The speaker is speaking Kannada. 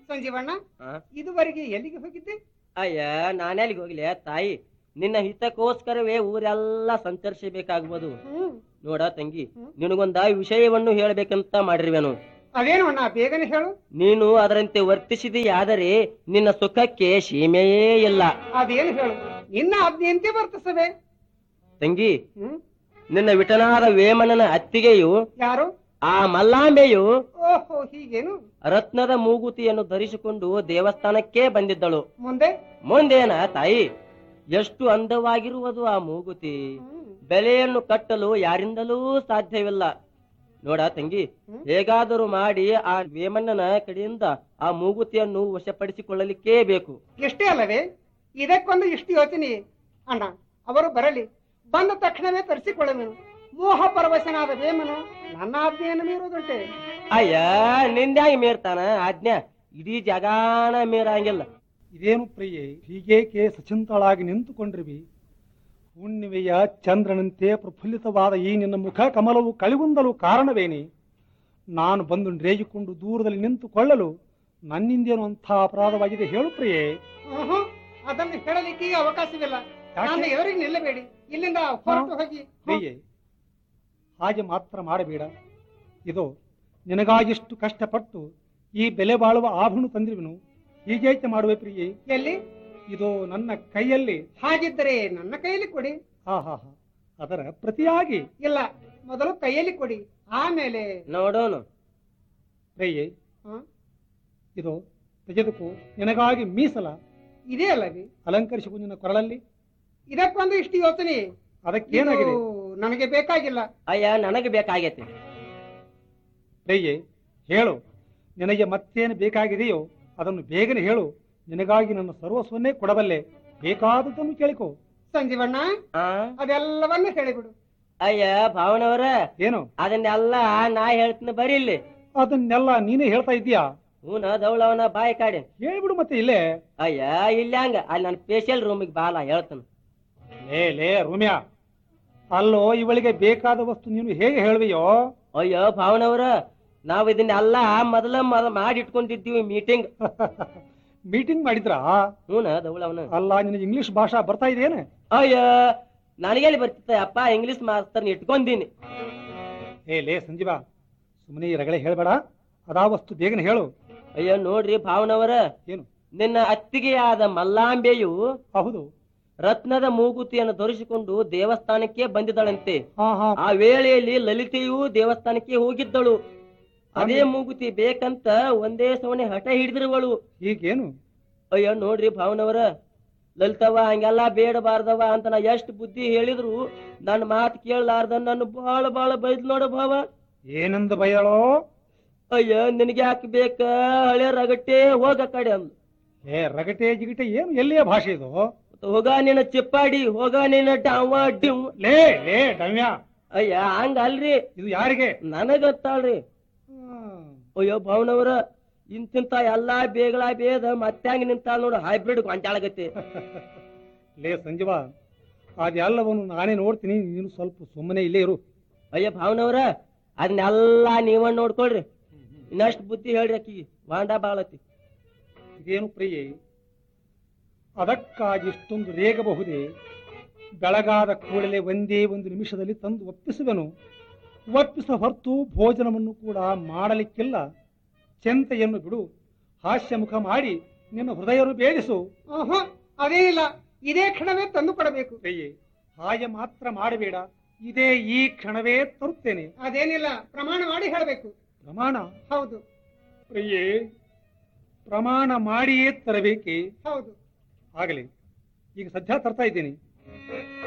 ಸಂಜೀವಣ್ಣ ಆ? ಇದುವರೆಗೆ ಎಲ್ಲಿಗೆ ಹೋಗಿದ್ದೆ ಅಯ್ಯ ನಾನೆಲ್ಲಿಗೆ ಹೋಗ್ಲಿ ತಾಯಿ ನಿನ್ನ ಹಿತಕ್ಕೋಸ್ಕರವೇ ಊರೆಲ್ಲ ಸಂಚರಿಸಬೇಕಾಗ್ಬೋದು ಹ್ಮ್ ನೋಡ ತಂಗಿ ಹ್ಮ್. ನಿನಗೊಂದ ವಿಷಯವನ್ನು ಹೇಳಬೇಕಂತ ಮಾಡಿರುವೆನು ಅದೇನು ಅಣ್ಣ ಬೇಗನೆ ಹೇಳು ನೀನು ಅದರಂತೆ ವರ್ತಿಸಿದೆಯಾದರೆ ನಿನ್ನ ಸುಖಕ್ಕೆ ಸೀಮೆಯೇ ಇಲ್ಲ ಅದೇನು ಹೇಳು ನಿನ್ನ ಆಜ್ಞೆಯಂತೆ ವರ್ತಿಸವೆ ತಂಗಿ ಹ್ಮ್ ನಿನ್ನ ವಿಟನಾದ ವೇಮನನ ಅತ್ತಿಗೆಯು ಯಾರು ಆ ಮಲ್ಲಾಂಬೆಯು ಓಹೋ ಹೀಗೇನು ರತ್ನದ ಮೂಗುತಿಯನ್ನು ಧರಿಸಿಕೊಂಡು ದೇವಸ್ಥಾನಕ್ಕೆ ಬಂದಿದ್ದಳು ಮುಂದೆ ಮುಂದೇನ ತಾಯಿ ಎಷ್ಟು ಅಂದವಾಗಿರುವುದು ಆ ಮೂಗುತಿ ಹ್ಮ್. ಬೆಲೆಯನ್ನು ಕಟ್ಟಲು ಯಾರಿಂದಲೂ ಸಾಧ್ಯವಿಲ್ಲ ನೋಡ ತಂಗಿ ಹ್ಮ್. ಹೇಗಾದರೂ ಮಾಡಿ ಆ ವೇಮಣ್ಣನ ಕಡೆಯಿಂದ ಆ ಮೂಗುತಿಯನ್ನು ವಶಪಡಿಸಿಕೊಳ್ಳಲಿಕ್ಕೇ ಬೇಕು ಎಷ್ಟೇ ಅಲ್ಲವೇ ಇದಕ್ಕೊಂದು ಇಷ್ಟು ಯೋಚನೆ ಅಣ್ಣ ಅವರು ಬರಲಿ ಬಂದ ತಕ್ಷಣವೇ ತರಿಸಿಕೊಳ್ಳುವೆನು ಮೋಹ ಪರವಶನಾದ ವೇಮನು ನನ್ನ ಆಜ್ಞೆಯನ್ನು ಮೀರುವುದುಂಟೆ ಅಯ್ಯ ನಿಂದ್ಯಾಗಿ ಮೀರ್ತಾನ ಆಜ್ಞಾ ಇಡೀ ಜಗಾನ ಮೀರಂಗಿಲ್ಲ ಇದೇನು ಪ್ರಿಯೆ ಹೀಗೇಕೆ ಸಚಿಂತಳಾಗಿ ನಿಂತುಕೊಂಡಿರುವಿ ಹುಣ್ಣಿಮೆಯ ಚಂದ್ರನಂತೆ ಪ್ರಫುಲ್ಲಿತವಾದ ಈ ನಿನ್ನ ಮುಖ ಕಮಲವು ಕಳಿಗುಂದಲು ಕಾರಣವೇನೆ ನಾನು ಬಂದು ರೇಗಿಕೊಂಡು ದೂರದಲ್ಲಿ ನಿಂತುಕೊಳ್ಳಲು ನನ್ನಿಂದೇನು ಅಂಥ ಅಪರಾಧವಾಗಿದೆ ಹೇಳು ಪ್ರಿಯೆ ಆಹಾ, ಅದನ್ನು ಹೇಳಲಿಕ್ಕೆ ಈಗ ಅವಕಾಶವಿಲ್ಲ ಯಾಕೆ? ನನ್ನ ಎದುರಿಗೆ ನಿಲ್ಲಬೇಡಿ ಇಲ್ಲಿಂದ ಹೊರಟು ಹೋಗಿ ಪ್ರಿಯೆ ಹಾಗೆ ಮಾತ್ರ ಮಾಡಬೇಡ ಇದು ನಿನಗಾಗಿಷ್ಟು ಕಷ್ಟಪಟ್ಟು ಈ ಬೆಲೆ ಬಾಳುವ ಆಭರಣ ತಂದಿರುವೆನು ಹೀಗೇಕೆ ಮಾಡುವೆ ಪ್ರಿಯೆ ಎಲ್ಲಿ ಇದು ನನ್ನ ಕೈಯಲ್ಲಿ ಹಾಗಿದ್ದರೆ ನನ್ನ ಕೈಯಲ್ಲಿ ಕೊಡಿ ಹಾ ಹಾ ಹಾ ಅದರ ಪ್ರತಿಯಾಗಿ ಇಲ್ಲ ಮೊದಲು ಕೈಯಲ್ಲಿ ಕೊಡಿ ಆಮೇಲೆ ನೋಡೋನು ಪ್ರಿಯೆ ಹ? ಇದು ತೆಗೆದುಕೋ ನಿನಗಾಗಿ ಮೀಸಲ ಇದೇ ಅಲ್ಲವೇ ಅಲಂಕರಿಸಿಕೊ ನಿನ್ನ ಕೊರಳಲ್ಲಿ ಇದಕ್ಕೊಂದು ಇಷ್ಟು ಯೋಚನೆ ಅದಕ್ಕೇನಾಗಿದೆ ಇದು ನನಗೆ ಬೇಕಾಗಿಲ್ಲ ಅಯ್ಯ ನನಗೆ ಬೇಕಾಗೈತಿ ಪ್ರಿಯೆ ಹೇಳು ನಿನಗೆ ಮತ್ತೇನು ಬೇಕಾಗಿದೆಯೋ ಅದನ್ನು ಬೇಗನೆ ಹೇಳು ನಿನಗಾಗಿ ನನ್ನ ಸರ್ವಸ್ವನ್ನೇ ಕೊಡಬಲ್ಲೆ ಬೇಕಾದದ್ದನ್ನು ಕೇಳಿಕೋ ಸಂಜೀವಣ್ಣ ಆ ಅದೆಲ್ಲವನ್ನು ಹೇಳಿಬಿಡು ಅಯ್ಯ ಭಾವನವರ ಏನು ಅದನ್ನೆಲ್ಲ ನಾ ಹೇಳ್ತೀನಿ ಬರೀ ಇಲ್ಲಿ ಅದನ್ನೆಲ್ಲ ನೀನೇ ಹೇಳ್ತಾ ಇದ್ದೀಯಾ ಹೂನ ದೌಳವನ ಬಾಯಿ ಕಾಡಿ ಹೇಳ್ಬಿಡು ಮತ್ತೆ ಇಲ್ಲೇ ಅಯ್ಯ ಇಲ್ಲಿ ಹಂಗ ಅಲ್ಲಿ ನನ್ನ ಸ್ಪೆಷಲ್ ರೂಮಿಗೆ ಬಾಲ ಹೇಳ್ತಾನ ಲೇ ಲೇ ರೂಮ್ಯಾ ಅಲ್ಲೋ ಇವಳಿಗೆ ಬೇಕಾದ ವಸ್ತು ನೀನು ಹೇಗೆ ಹೇಳುವೆಯೋ ಅಯ್ಯೋ ಭಾವನವರ ನಾವ್ ಇದನ್ನೆಲ್ಲ ಮೊದಲ ಮೊದಲ ಮಾಡಿ ಇಟ್ಕೊಂಡಿದ್ದೀವಿ ಮೀಟಿಂಗ್ ಮೀಟಿಂಗ್ ಮಾಡಿದ್ರಾ ಹೂನ ದೌಳವನ ಅಲ್ಲ ನಿನಗೆ ಇಂಗ್ಲಿಷ್ ಭಾಷಾ ಬರ್ತಾ ಇದೆಯೇನೆ ಅಯ್ಯ ನನಗೆಲ್ಲಿ ಬರ್ತಿತ್ತ ಅಪ್ಪ ಇಂಗ್ಲಿಷ್ ಮಾಸ್ತರ್ನ ಇಟ್ಕೊಂಡೀನಿ ಏ ಲೇ ಸಂಜೀವ ಸುಮ್ಮನೆ ಈ ರಗಳೆ ಹೇಳ್ಬೇಡ ಅದಾ ವಸ್ತು ಬೇಗನೆ ಹೇಳು ಅಯ್ಯೋ ನೋಡ್ರಿ ಭಾವನವರ ಏನು ನಿನ್ನ ಅತ್ತಿಗೆಯಾದ ಮಲ್ಲಾಂಬೆಯು ಹೌದು ರತ್ನದ ಮೂಗುತಿಯನ್ನು ಧರಿಸಿಕೊಂಡು ದೇವಸ್ಥಾನಕ್ಕೆ ಬಂದಿದ್ದಳಂತೆ ಹಾ ಹಾ ಆ ವೇಳೆಯಲ್ಲಿ ಲಲಿತೆಯು ದೇವಸ್ಥಾನಕ್ಕೆ ಹೋಗಿದ್ದಳು ಅದೇ ಮೂಗುತಿ ಬೇಕಂತ ಒಂದೇ ಸವಣೆ ಹಠ ಹಿಡಿದಿರುವಳು ಈಗೇನು ಅಯ್ಯೋ ನೋಡ್ರಿ ಭಾವನವರ ಲಲಿತವ್ವ ಹಂಗೆಲ್ಲ ಬೇಡಬಾರ್ದವ ಅಂತ ನಾ ಎಷ್ಟು ಬುದ್ಧಿ ಹೇಳಿದ್ರು ನನ್ನ ಮಾತು ಕೇಳಲಾರ್ದ ನನ್ನ ಬಹಳ ಬಹಳ ಬೈದ್ ನೋಡ ಭಾವ ಏನಂದ ಬಯಳೋ ಅಯ್ಯ ನಿನಗೆ ಯಾಕೆ ಬೇಕ ಹಳೆ ರಗಟ್ಟೆ ಹೋಗ ಆ ಕಡೆ ಅಂದ್ ಏ ರಗಟೆ ಜಿಗಟೆ ಏನು ಎಲ್ಲಿಯ ಭಾಷೆ ಇದು ಹೋಗ ನಿನ್ನ ಚಿಪ್ಪಾಡಿ ಹೋಗ ನಿನ್ನ ಡಾವ ಡಿವ್ ಲೇ ಲೇ ಡಮ್ಯ ಅಯ್ಯ ಹಂಗ ಅಲ್ರಿ ಇದು ಯಾರಿಗೆ ನನಗತ್ತಾಳ್ರಿ ಅಯ್ಯೋ ಭಾವನವರ ಇಂತಿಂತ ಎಲ್ಲಾ ಬೇಗಳ ಬೇದ ಮತ್ತ್ಯಾಂಗ ನಿಂತಾಳ ನೋಡು ಹೈಬ್ರಿಡ್ ಗೊಂಚಾಳಗತ್ತೆ ಲೇ ಸಂಜೀವ ಅದೆಲ್ಲವನ್ನು ನಾನೇ ನೋಡ್ತೀನಿ ನೀನು ಸ್ವಲ್ಪ ಸುಮ್ಮನೆ ಇಲ್ಲೇ ಇರು ಅಯ್ಯ ಭಾವನವ್ರ ಅದನ್ನೆಲ್ಲ ನೀವ ನೋಡ್ಕೊಳ್ರಿ ಇನ್ನಷ್ಟು ಬುದ್ಧಿ ಹೇಳ್ರಿ ಆಕಿಗೆ ವಾಂಡ ಬಾಳತಿ ಇದೇನು ಪ್ರಿಯೆ ಅದಕ್ಕಾಗಿ ಇಷ್ಟೊಂದು ರೇಗಬಹುದೇ ಬೆಳಗಾದ ಕೂಡಲೇ ಒಂದೇ ಒಂದು ನಿಮಿಷದಲ್ಲಿ ತಂದು ಒಪ್ಪಿಸುವೆನು ಒಪ್ಪಿಸ ಹೊರತು ಭೋಜನವನ್ನು ಕೂಡ ಮಾಡಲಿಕ್ಕಿಲ್ಲ ಚೆಂತೆಯನ್ನು ಬಿಡು ಹಾಸ್ಯ ಮುಖ ಮಾಡಿ ನಿನ್ನ ಹೃದಯರು ಬೇಡಿಸು ಆಹಾ, ಅದೇನಿಲ್ಲ ಇದೇ ಕ್ಷಣವೇ ತಂದು ಕೊಡಬೇಕು ಪ್ರಿಯೆ ಹಾಗೆ ಮಾತ್ರ ಮಾಡಬೇಡ ಇದೇ ಈ ಕ್ಷಣವೇ ತರುತ್ತೇನೆ ಅದೇನಿಲ್ಲ ಪ್ರಮಾಣ ಮಾಡಿ ಹೇಳಬೇಕು ಪ್ರಮಾಣ ಹೌದು ಪ್ರಿಯೆ ಪ್ರಮಾಣ ಮಾಡಿಯೇ ತರಬೇಕೆ ಹೌದು ಆಗಲಿ ಈಗ ಸದ್ಯ ತರ್ತಾ ಇದ್ದೀನಿ